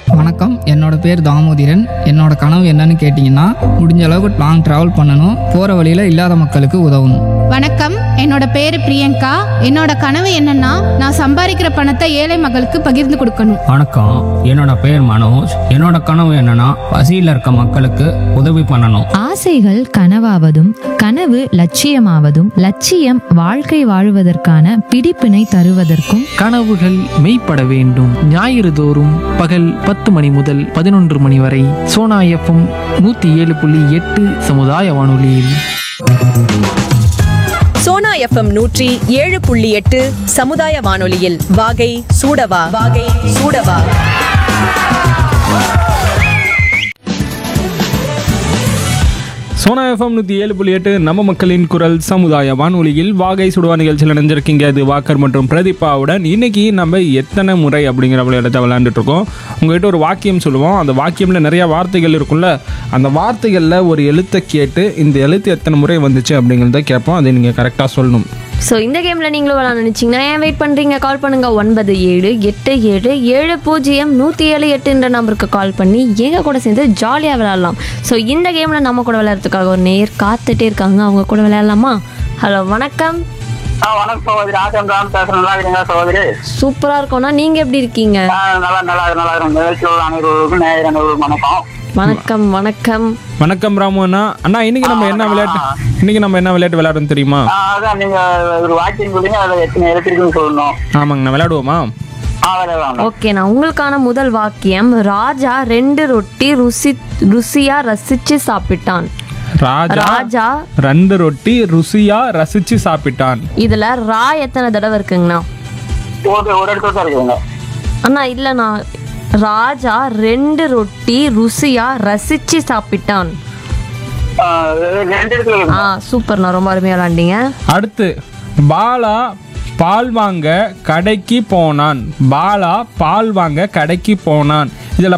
வணக்கம் என்னோட பேர் தாமோதிரன் என்னோட கனவு என்னன்னு கேட்டிங்கன்னா முடிஞ்ச அளவுக்கு லாங் ட்ராவல் பண்ணணும் போகிற வழியில் இல்லாத மக்களுக்கு உதவணும் வணக்கம் என்னோட பேரு பிரியங்கா என்னோட கனவு என்னன்னா நான் சம்பாதிக்கிற பணத்தை ஏழை மக்களுக்கு பகிர்ந்து கொடுக்கணும் வணக்கம் என்னோட பேர் மனோஜ் என்னோட கனவு என்னன்னா பசியில் இருக்க மக்களுக்கு உதவி பண்ணணும் ஆசைகள் கனவாவதும் கனவு லட்சியமாவதும் லட்சியம் வாழ்க்கை வாழுவதற்கான பிடிப்பினை தருவதற்கும் கனவுகள் மெய்ப்பட வேண்டும் ஞாயிறு தோறும் பகல் பத்து மணி முதல் பதினொன்று மணி வரை சோனா எஃப்எம் நூற்றி ஏழு புள்ளி எட்டு சமுதாய வானொலியில் சோனா எஃப்எம் நூற்றி ஏழு புள்ளி எட்டு சமுதாய வானொலியில் வாகை சூடவா வாகை சூடவா சோனா எஃப்எம் நூற்றி ஏழு புள்ளி எட்டு நம்ம மக்களின் குரல் சமுதாய வானொலியில் வாகை சுடுவா நிகழ்ச்சியில் நினைஞ்சிருக்கீங்க அது வாக்கர் மற்றும் பிரதீபாவுடன் இன்னைக்கு நம்ம எத்தனை முறை அப்படிங்கிற விளையாட்டை விளையாண்டுட்டு இருக்கோம் உங்ககிட்ட ஒரு வாக்கியம் சொல்லுவோம் அந்த வாக்கியமில் நிறைய வார்த்தைகள் இருக்கும்ல அந்த வார்த்தைகளில் ஒரு எழுத்தை கேட்டு இந்த எழுத்து எத்தனை முறை வந்துச்சு அப்படிங்கிறத கேட்போம் அதை நீங்கள் கரெக்டாக சொல்லணும் ஸோ இந்த கேமில் நீங்களும் விளாட நினச்சிங்கன்னா ஏன் வெயிட் பண்ணுறீங்க கால் பண்ணுங்க ஒன்பது ஏழு எட்டு ஏழு ஏழு பூஜ்ஜியம் நூற்றி ஏழு எட்டுன்ற நம்பருக்கு கால் பண்ணி எங்கள் கூட சேர்ந்து ஜாலியாக விளையாடலாம் ஸோ இந்த கேமில் நம்ம கூட விளையாடுறதுக்காக ஒரு நேர் காத்துட்டே இருக்காங்க அவங்க கூட விளையாடலாமா ஹலோ வணக்கம் ஆ வணக்கம் சகோதரி ஆட்டம் தான் பேசுறேன் நல்லா இருக்கீங்க சகோதரி சூப்பராக இருக்கோம்னா நீங்கள் எப்படி இருக்கீங்க ஆ, நல்லா நல்லா நல்லா இருக்கும் நிகழ்ச்சியில் அனைவருக்கும் நேயர் அனைவருக்கும் வணக்கம் வணக்கம் வணக்கம் வணக்கம் ராமு அண்ணா அண்ணா இன்னைக்கு நம்ம என்ன விளையாட்டு இன்னைக்கு நம்ம என்ன விளையாட்டு விளையாடுறோம் தெரியுமா ஆ, அதான் நீங்க ஒரு வாக்கியம் சொல்லுங்க அதுல எத்தனை எழுத்திருக்குன்னு சொல்லணும் ஆமாங்கண்ணா விளையாடுவோமா ஆ விளையாடலாம் ஓகே நான் உங்களுக்கான முதல் வாக்கியம் ராஜா ரெண்டு ரொட்டி ருசி ருசியா ரசிச்சு சாப்பிட்டான் ராஜா ராஜா ரெண்டு ரொட்டி ருசியா ரசிச்சு சாப்பிட்டான் இதுல ரா எத்தனை தடவை இருக்குங்கண்ணா ஒரு ஒரு இடத்துல தான் இருக்குதுங்க அண்ணா இல்லைண்ணா ராஜா ரெண்டு ரொட்டி ருசியா ரசிச்சு சாப்பிட்டான் ஆ, ரெண்டு இடத்துல ஆ இருக்குங்க சூப்பர்ண்ணா ரொம்ப அருமையா விளாண்டீங்க அடுத்து பாலா பால் வாங்க கடைக்கு போனான் பாலா பால் வாங்க கடைக்கு போனான்